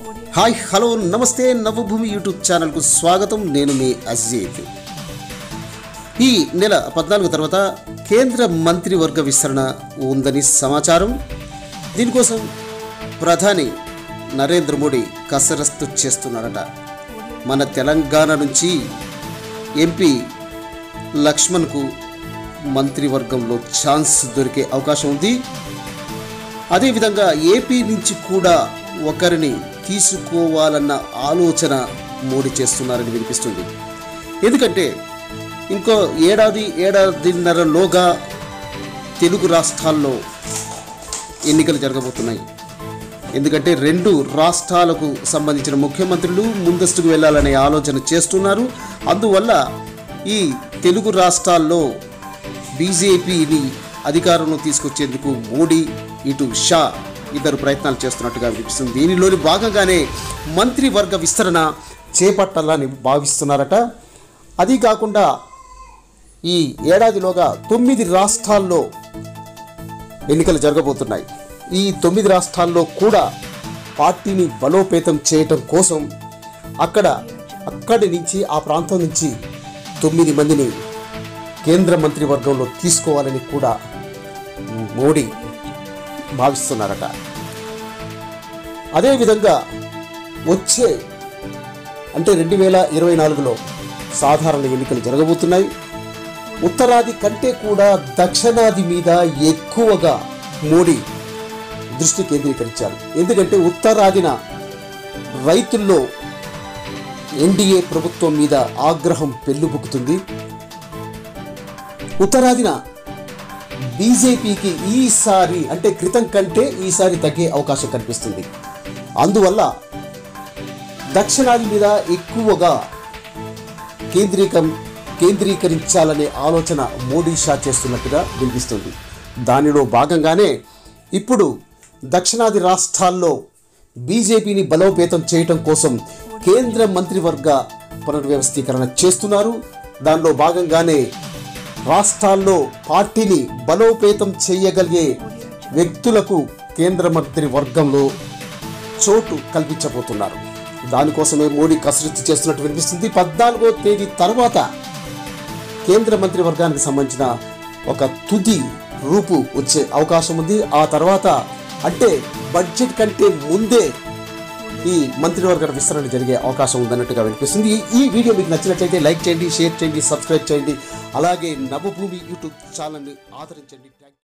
hi hello నమస్తే నవభూమి YouTube ఛానల్కు స్వాగతం నేను మీ అజీత్ ఈ నెల పద్నాలుగు తర్వాత కేంద్ర మంత్రివర్గ విస్తరణ ఉందని సమాచారం దీనికోసం ప్రధాని నరేంద్ర మోడీ కసరత్తు చేస్తున్నాడట మన తెలంగాణ నుంచి ఎంపీ లక్ష్మణ్కు మంత్రివర్గంలో ఛాన్స్ దొరికే అవకాశం ఉంది అదేవిధంగా ఏపీ నుంచి కూడా ఒకరిని తీసుకోవాలన్న ఆలోచన మోడీ చేస్తున్నారని వినిపిస్తుంది ఎందుకంటే ఇంకో ఏడాది ఏడాదిన్నరలోగా తెలుగు రాష్ట్రాల్లో ఎన్నికలు జరగబోతున్నాయి ఎందుకంటే రెండు రాష్ట్రాలకు సంబంధించిన ముఖ్యమంత్రులు ముందస్తుకు వెళ్ళాలనే ఆలోచన చేస్తున్నారు అందువల్ల ఈ తెలుగు రాష్ట్రాల్లో బీజేపీని అధికారంలో తీసుకొచ్చేందుకు మోడీ ఇటు షా ఇద్దరు ప్రయత్నాలు చేస్తున్నట్టుగా వినిపిస్తుంది దీనిలోని భాగంగానే మంత్రివర్గ విస్తరణ చేపట్టాలని భావిస్తున్నారట అది కాకుండా ఈ ఏడాదిలోగా తొమ్మిది రాష్ట్రాల్లో ఎన్నికలు జరగబోతున్నాయి ఈ తొమ్మిది రాష్ట్రాల్లో కూడా పార్టీని బలోపేతం చేయటం కోసం అక్కడ అక్కడి నుంచి ఆ ప్రాంతం నుంచి తొమ్మిది మందిని కేంద్ర మంత్రివర్గంలో తీసుకోవాలని కూడా మోడీ భావిస్తున్నారట అదేవిధంగా వచ్చే అంటే రెండు వేల ఇరవై నాలుగులో సాధారణ ఎన్నికలు జరగబోతున్నాయి ఉత్తరాది కంటే కూడా దక్షిణాది మీద ఎక్కువగా మోడీ దృష్టి కేంద్రీకరించారు ఎందుకంటే ఉత్తరాదిన రైతుల్లో ఎన్డీఏ ప్రభుత్వం మీద ఆగ్రహం పెళ్ళుబుకుతుంది ఉత్తరాదిన బీజేపీకి ఈసారి అంటే క్రితం కంటే ఈసారి తగ్గే అవకాశం కనిపిస్తుంది అందువల్ల దక్షిణాది మీద ఎక్కువగా కేంద్రీకం కేంద్రీకరించాలనే ఆలోచన మోడీ షా చేస్తున్నట్టుగా వినిపిస్తుంది దానిలో భాగంగానే ఇప్పుడు దక్షిణాది రాష్ట్రాల్లో బీజేపీని బలోపేతం చేయటం కోసం కేంద్ర మంత్రివర్గ పునర్వ్యవస్థీకరణ చేస్తున్నారు దానిలో భాగంగానే రాష్ట్రాల్లో పార్టీని బలోపేతం చేయగలిగే వ్యక్తులకు కేంద్ర మంత్రి వర్గంలో చోటు కల్పించబోతున్నారు దానికోసమే మోడీ కసరత్తు చేస్తున్నట్టు వినిపిస్తుంది పద్నాలుగో తేదీ తర్వాత కేంద్ర మంత్రి వర్గానికి సంబంధించిన ఒక తుది రూపు వచ్చే అవకాశం ఉంది ఆ తర్వాత అంటే బడ్జెట్ కంటే ముందే ఈ మంత్రివర్గ విస్తరణ జరిగే అవకాశం ఉందన్నట్టుగా వినిపిస్తుంది ఈ- ఈ వీడియో మీకు నచ్చినట్లయితే లైక్ చేయండి షేర్ చేయండి సబ్స్క్రైబ్ చేయండి అలాగే నవభూమి యూట్యూబ్ ఛానల్ని ఆదరించండి